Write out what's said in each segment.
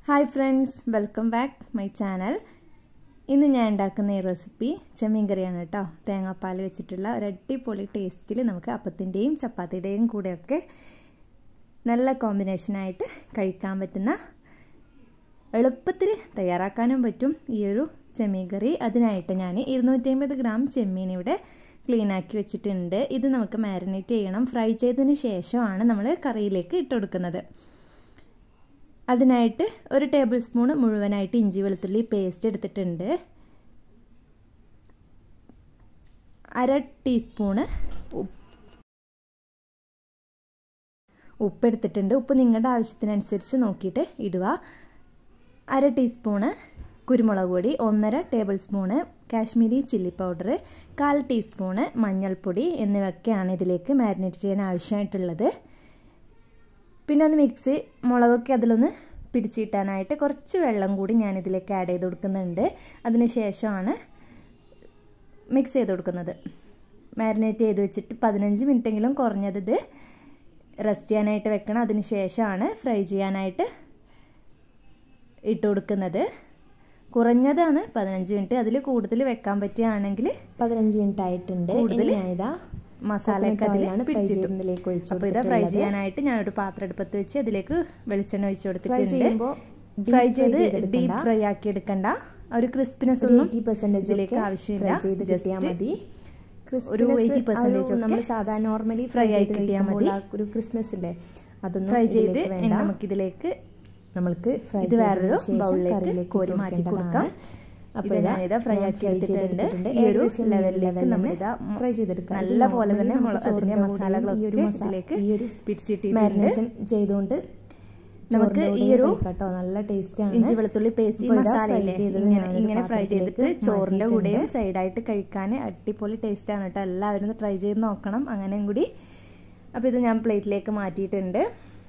hi friends welcome back my channel ഇന്ന് ഞാൻ ഉണ്ടാക്കുന്ന ഈ റെസിപ്പി ചെമ്മീൻ കറിയാണ് കേട്ടോ തേങ്ങാപ്പാൽ വെച്ചിട്ടുള്ള ഒരു അടിപൊളി ടേസ്റ്റിൽ നമുക്ക് അപ്പത്തിൻ്റെയും ചപ്പാത്തിയുടെയും കൂടെയൊക്കെ നല്ല കോമ്പിനേഷനായിട്ട് കഴിക്കാൻ പറ്റുന്ന എളുപ്പത്തിൽ തയ്യാറാക്കാനും പറ്റും ഈ ഒരു ചെമ്മീൻ കറി അതിനായിട്ട് ഞാൻ ഇരുന്നൂറ്റമ്പത് ഗ്രാം ചെമ്മീൻ ഇവിടെ ക്ലീൻ ആക്കി വെച്ചിട്ടുണ്ട് ഇത് നമുക്ക് മാരിനേറ്റ് ചെയ്യണം ഫ്രൈ ചെയ്തതിന് ശേഷമാണ് നമ്മൾ കറിയിലേക്ക് ഇട്ട് കൊടുക്കുന്നത് അതിനായിട്ട് ഒരു ടേബിൾ സ്പൂൺ മുഴുവനായിട്ട് ഇഞ്ചി വെളുത്തുള്ളി പേസ്റ്റ് എടുത്തിട്ടുണ്ട് അര ടീസ്പൂണ് ഉപ്പ് എടുത്തിട്ടുണ്ട് ഉപ്പ് നിങ്ങളുടെ ആവശ്യത്തിനനുസരിച്ച് നോക്കിയിട്ട് ഇടുക അര ടീസ്പൂണ് കുരുമുളക് പൊടി ഒന്നര tablespoon Kashmiri chilli powder കാൽ ടീസ്പൂണ് മഞ്ഞൾപ്പൊടി എന്നിവയൊക്കെയാണ് ഇതിലേക്ക് മാരിനേറ്റ് ചെയ്യാൻ ആവശ്യമായിട്ടുള്ളത് പിന്നെ ഒന്ന് മിക്സ് മുളകൊക്കെ അതിലൊന്ന് പിടിച്ചിട്ടാനായിട്ട് കുറച്ച് വെള്ളം കൂടി ഞാൻ ഇതിലേക്ക് ആഡ് ചെയ്ത് കൊടുക്കുന്നുണ്ട് അതിന് ശേഷമാണ് മിക്സ് ചെയ്ത് കൊടുക്കുന്നത് മാരിനേറ്റ് ചെയ്ത് വെച്ചിട്ട് പതിനഞ്ച് മിനിറ്റെങ്കിലും കുറഞ്ഞത് ഇത് റെസ്റ്റ് ചെയ്യാനായിട്ട് വെക്കണം അതിന് ശേഷമാണ് ഫ്രൈ ചെയ്യാനായിട്ട് ഇട്ട് കൊടുക്കുന്നത് കുറഞ്ഞതാണ് പതിനഞ്ച് മിനിറ്റ് അതിൽ കൂടുതൽ വെക്കാൻ പറ്റുകയാണെങ്കിൽ പതിനഞ്ച് മിനിറ്റ് ആയിട്ടുണ്ട് കൂടുതൽ ഇതാ മസാലയൊക്കെ അതിൽ പിടിച്ചിട്ടുണ്ടിലേക്ക് ഒഴിച്ചു അപ്പോൾ ഇത് ഫ്രൈ ചെയ്യാനായിട്ട് ഞാനൊരു പാത്രം അടുപ്പത്ത് വെച്ച് അതിലേക്ക് വെളിച്ചെണ്ണ ഒഴിച്ചു കൊടുത്തിട്ടുണ്ട് ചെയ്യുമ്പോൾ ഫ്രൈ ചെയ്ത് ഡീപ് ഫ്രൈ ആക്കി എടുക്കണ്ട ഒരു ക്രിസ്പിനെസ് ഒന്നും എയ്റ്റി പെർസെൻറ്റേജ് ഇതിലേക്ക് ആവശ്യമില്ല ചെയ്ത് കിട്ടിയാൽ മതി ഒരു എയ്റ്റി പെർസെൻറ്റേജ് നമ്മൾ സാധാരണ നോർമലി ഫ്രൈ ആയി കിട്ടിയാൽ മതി ഒരു ക്രിസ്മസ് ഇല്ലേ അതൊന്നും ഫ്രൈ ചെയ്ത് ഇതിലേക്ക് വേണ്ട നമുക്കിതിലേക്ക് നമ്മൾക്ക് ഫ്രൈ ഇത് വേറൊരു ബൗളിലേക്ക് കോരി മാറ്റി കൊടുക്കാം അപ്പോൾ ഞാനിതാ ഫ്രൈ ആക്കി എടുത്തിട്ടുണ്ട് ഈ ഒരു ലെവലിലേക്ക് നമ്മളിതാ ഫ്രൈ ചെയ്തെടുക്കാം നല്ല പോലെ തന്നെ അതിന്റെ മസാലകളൊക്കെ ഇതിലേക്ക് പിടിച്ചിട്ട് മാരിനേഷൻ ചെയ്തുകൊണ്ട് നമുക്ക് ഈ ഒരു കേട്ടോ നല്ല ടേസ്റ്റ് ആണ് ഇഞ്ചി വെളുത്തുള്ളി പേസ്റ്റ് മസാല ഇങ്ങനെ ഫ്രൈ ചെയ്തിട്ട് ചോറിന്റെ കൂടെയും സൈഡായിട്ട് കഴിക്കാൻ അടിപൊളി ടേസ്റ്റ് ആണ് കേട്ടോ എല്ലാവരും ട്രൈ ചെയ്ത് നോക്കണം അങ്ങനെയും കൂടി അപ്പോൾ ഇത് ഞാൻ പ്ലേറ്റിലേക്ക് മാറ്റിയിട്ടുണ്ട്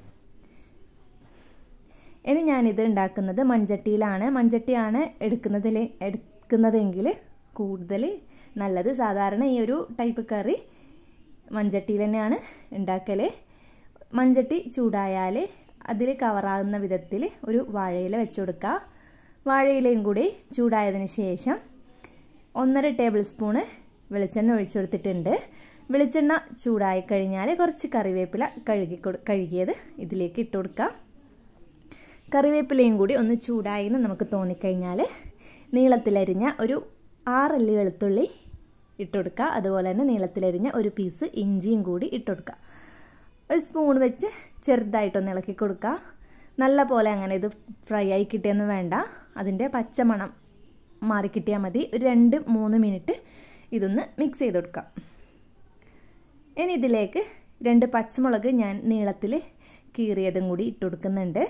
ഇനി ഞാനിത് ഉണ്ടാക്കുന്നത് മൺചട്ടിയിലാണ് മൺചട്ടിയാണ് എടുക്കുന്നതിൽ എടുക്കുന്നതെങ്കിൽ കൂടുതൽ നല്ലത് സാധാരണ ഈ ഒരു ടൈപ്പ് കറി മൺചട്ടിയിൽ തന്നെയാണ് ഉണ്ടാക്കൽ മൺചട്ടി ചൂടായാൽ അതിൽ കവറാകുന്ന വിധത്തിൽ ഒരു വാഴയില വെച്ച് കൊടുക്കുക വാഴയിലയും കൂടി ചൂടായതിന് ശേഷം ഒന്നര ടേബിൾ സ്പൂണ് വെളിച്ചെണ്ണ ഒഴിച്ചു കൊടുത്തിട്ടുണ്ട് വെളിച്ചെണ്ണ ചൂടായി കഴിഞ്ഞാൽ കുറച്ച് കറിവേപ്പില കഴുകി കഴുകിയത് ഇതിലേക്ക് ഇട്ട് കൊടുക്കുക കറിവേപ്പിലയും കൂടി ഒന്ന് ചൂടായി എന്ന് നമുക്ക് തോന്നിക്കഴിഞ്ഞാൽ നീളത്തിലരിഞ്ഞ ഒരു ആറല്ലി വെളുത്തുള്ളി ഇട്ടുകൊടുക്കുക അതുപോലെ തന്നെ നീളത്തിലരിഞ്ഞ ഒരു പീസ് ഇഞ്ചിയും കൂടി ഇട്ടുകൊടുക്കുക ഒരു സ്പൂൺ വെച്ച് ചെറുതായിട്ടൊന്ന് ഇളക്കി കൊടുക്കുക നല്ല പോലെ അങ്ങനെ ഇത് ഫ്രൈ ആയി കിട്ടിയൊന്നും വേണ്ട അതിൻ്റെ പച്ചമണം മാറിക്കിട്ടിയാൽ മതി ഒരു രണ്ട് മൂന്ന് മിനിറ്റ് ഇതൊന്ന് മിക്സ് ചെയ്ത് കൊടുക്കാം ഇനി ഇതിലേക്ക് രണ്ട് പച്ചമുളക് ഞാൻ നീളത്തിൽ കീറിയതും കൂടി ഇട്ട് കൊടുക്കുന്നുണ്ട്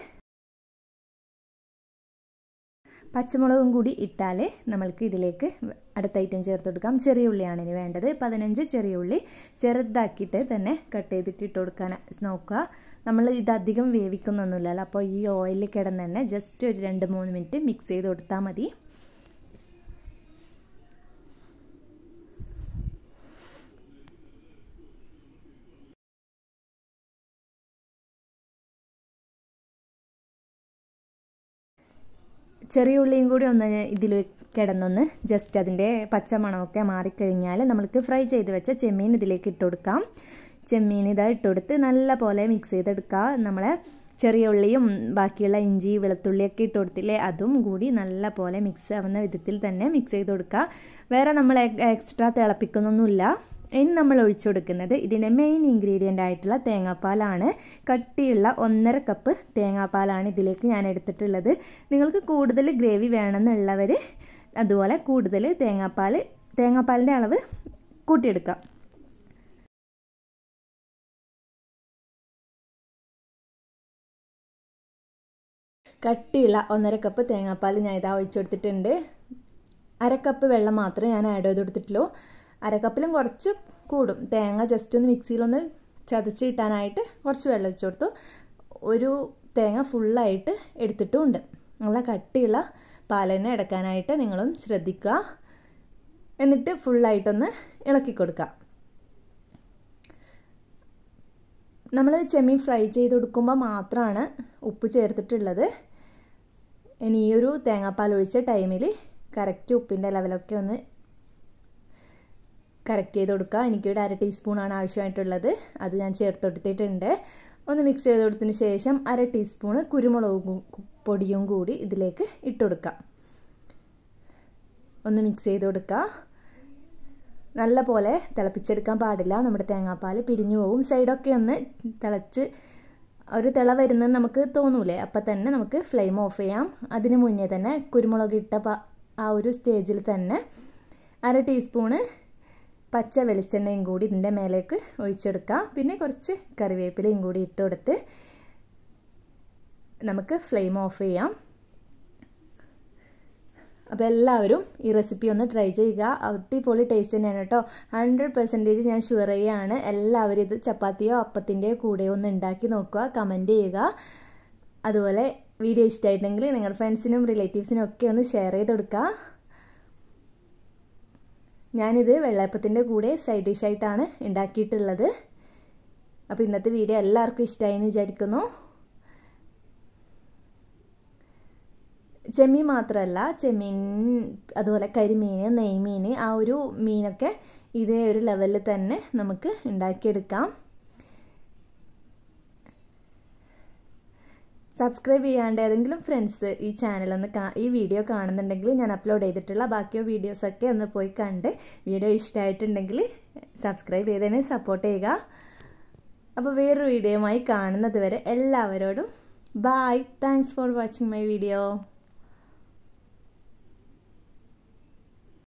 പച്ചമുളകും കൂടി ഇട്ടാൽ നമ്മൾക്ക് ഇതിലേക്ക് അടുത്ത ഐറ്റം ചേർത്ത് കൊടുക്കാം ചെറിയ ഉള്ളിയാണ് ഇനി വേണ്ടത് പതിനഞ്ച് ചെറിയ ഉള്ളി ചെറുതാക്കിയിട്ട് തന്നെ കട്ട് ചെയ്തിട്ട് ഇട്ട് കൊടുക്കാൻ നോക്കുക നമ്മൾ ഇത് അധികം വേവിക്കുന്നൊന്നുമില്ലല്ലോ അപ്പോൾ ഈ ഓയിലിൽ കിടന്ന് തന്നെ ജസ്റ്റ് ഒരു രണ്ട് മൂന്ന് മിനിറ്റ് മിക്സ് ചെയ്ത് കൊടുത്താൽ മതി ചെറിയ ഉള്ളിയും കൂടി ഒന്ന് ഇതിൽ കിടന്നൊന്ന് ജസ്റ്റ് അതിൻ്റെ പച്ചമണമൊക്കെ മാറിക്കഴിഞ്ഞാൽ നമ്മൾക്ക് ഫ്രൈ ചെയ്ത് വെച്ച ചെമ്മീൻ ഇതിലേക്ക് ഇട്ട് കൊടുക്കാം ചെമ്മീൻ ഇതാ ഇട്ട് കൊടുത്ത് നല്ല പോലെ മിക്സ് ചെയ്തെടുക്കുക നമ്മളെ ചെറിയ ഉള്ളിയും ബാക്കിയുള്ള ഇഞ്ചി വെളുത്തുള്ളിയൊക്കെ ഇട്ട് കൊടുത്തില്ലേ അതും കൂടി നല്ല പോലെ മിക്സ് ആവുന്ന വിധത്തിൽ തന്നെ മിക്സ് ചെയ്ത് കൊടുക്കുക വേറെ നമ്മൾ എക്സ്ട്രാ തിളപ്പിക്കുന്നൊന്നുമില്ല ഇനി നമ്മൾ ഒഴിച്ചു കൊടുക്കുന്നത് ഇതിൻ്റെ മെയിൻ ഇൻഗ്രീഡിയൻ്റ് ആയിട്ടുള്ള തേങ്ങാപ്പാലാണ് കട്ടിയുള്ള ഒന്നര കപ്പ് തേങ്ങാപ്പാലാണ് ഇതിലേക്ക് ഞാൻ എടുത്തിട്ടുള്ളത് നിങ്ങൾക്ക് കൂടുതൽ ഗ്രേവി വേണമെന്നുള്ളവർ അതുപോലെ കൂടുതൽ തേങ്ങാപ്പാൽ തേങ്ങാപ്പാലിൻ്റെ അളവ് കൂട്ടിയെടുക്കാം കട്ടിയുള്ള ഒന്നര കപ്പ് തേങ്ങാപ്പാൽ ഞാൻ ഇതാ ഒഴിച്ചു കൊടുത്തിട്ടുണ്ട് അര കപ്പ് വെള്ളം മാത്രമേ ഞാൻ ആഡ് ചെയ്ത് കൊടുത്തിട്ടുള്ളൂ അരക്കപ്പിലും കുറച്ച് കൂടും തേങ്ങ ജസ്റ്റ് ഒന്ന് മിക്സിയിലൊന്ന് ചതച്ച് കിട്ടാനായിട്ട് കുറച്ച് വെള്ളം ഒഴിച്ചു കൊടുത്തു ഒരു തേങ്ങ ഫുള്ളായിട്ട് എടുത്തിട്ടുമുണ്ട് നല്ല കട്ടിയുള്ള പാൽ തന്നെ എടുക്കാനായിട്ട് നിങ്ങളും ശ്രദ്ധിക്കുക എന്നിട്ട് ഫുള്ളായിട്ടൊന്ന് ഇളക്കി കൊടുക്കുക നമ്മൾ ചെമ്മീൻ ഫ്രൈ ചെയ്ത് കൊടുക്കുമ്പോൾ മാത്രമാണ് ഉപ്പ് ചേർത്തിട്ടുള്ളത് ഇനി ഈ ഒരു തേങ്ങാപ്പാൽ ഒഴിച്ച ടൈമിൽ കറക്റ്റ് ഉപ്പിൻ്റെ ലെവലൊക്കെ ഒന്ന് കറക്റ്റ് ചെയ്ത് കൊടുക്കുക എനിക്കിവിടെ അര ടീസ്പൂണാണ് ആവശ്യമായിട്ടുള്ളത് അത് ഞാൻ ചേർത്ത് കൊടുത്തിട്ടുണ്ട് ഒന്ന് മിക്സ് ചെയ്ത് കൊടുത്തതിന് ശേഷം അര ടീസ്പൂണ് കുരുമുളക് പൊടിയും കൂടി ഇതിലേക്ക് ഇട്ട് കൊടുക്കാം ഒന്ന് മിക്സ് ചെയ്ത് കൊടുക്കുക നല്ല പോലെ തിളപ്പിച്ചെടുക്കാൻ പാടില്ല നമ്മുടെ തേങ്ങാപ്പാൽ പിരിഞ്ഞു പോവും സൈഡൊക്കെ ഒന്ന് തിളച്ച് ഒരു തിള വരുന്നത് നമുക്ക് തോന്നൂലേ അപ്പം തന്നെ നമുക്ക് ഫ്ലെയിം ഓഫ് ചെയ്യാം അതിന് മുന്നേ തന്നെ കുരുമുളക് ഇട്ട ആ ഒരു സ്റ്റേജിൽ തന്നെ അര ടീസ്പൂണ് പച്ച വെളിച്ചെണ്ണയും കൂടി ഇതിൻ്റെ മേലേക്ക് ഒഴിച്ചെടുക്കാം പിന്നെ കുറച്ച് കറിവേപ്പിലയും കൂടി ഇട്ട് കൊടുത്ത് നമുക്ക് ഫ്ലെയിം ഓഫ് ചെയ്യാം അപ്പോൾ എല്ലാവരും ഈ റെസിപ്പി ഒന്ന് ട്രൈ ചെയ്യുക അടിപൊളി ടേസ്റ്റ് തന്നെയാണ് കേട്ടോ ഹൺഡ്രഡ് പെർസെൻറ്റേജ് ഞാൻ ഷുവർ ചെയ്യുകയാണ് എല്ലാവരും ഇത് ചപ്പാത്തിയോ അപ്പത്തിൻ്റെയോ കൂടെയോ ഒന്ന് ഉണ്ടാക്കി നോക്കുക കമൻറ്റ് ചെയ്യുക അതുപോലെ വീഡിയോ ഇഷ്ടമായിട്ടുണ്ടെങ്കിൽ നിങ്ങളുടെ ഫ്രണ്ട്സിനും റിലേറ്റീവ്സിനും ഒക്കെ ഒന്ന് ഷെയർ ചെയ്ത് കൊടുക്കുക ഞാനിത് വെള്ളയപ്പത്തിൻ്റെ കൂടെ സൈഡ് ഡിഷായിട്ടാണ് ഉണ്ടാക്കിയിട്ടുള്ളത് അപ്പോൾ ഇന്നത്തെ വീഡിയോ എല്ലാവർക്കും ഇഷ്ടമായി എന്ന് വിചാരിക്കുന്നു ചെമ്മീൻ മാത്രമല്ല ചെമ്മീൻ അതുപോലെ കരിമീൻ നെയ്മീൻ ആ ഒരു മീനൊക്കെ ഇതേ ഒരു ലെവലിൽ തന്നെ നമുക്ക് ഉണ്ടാക്കിയെടുക്കാം സബ്സ്ക്രൈബ് ചെയ്യാണ്ട് ഏതെങ്കിലും ഫ്രണ്ട്സ് ഈ ചാനലൊന്ന് ഈ വീഡിയോ കാണുന്നുണ്ടെങ്കിൽ ഞാൻ അപ്ലോഡ് ചെയ്തിട്ടുള്ള ബാക്കിയോ വീഡിയോസൊക്കെ ഒന്ന് പോയി കണ്ട് വീഡിയോ ഇഷ്ടമായിട്ടുണ്ടെങ്കിൽ സബ്സ്ക്രൈബ് ചെയ്തതിനെ സപ്പോർട്ട് ചെയ്യുക അപ്പോൾ വേറൊരു വീഡിയോയുമായി കാണുന്നത് വരെ എല്ലാവരോടും bye thanks for watching my video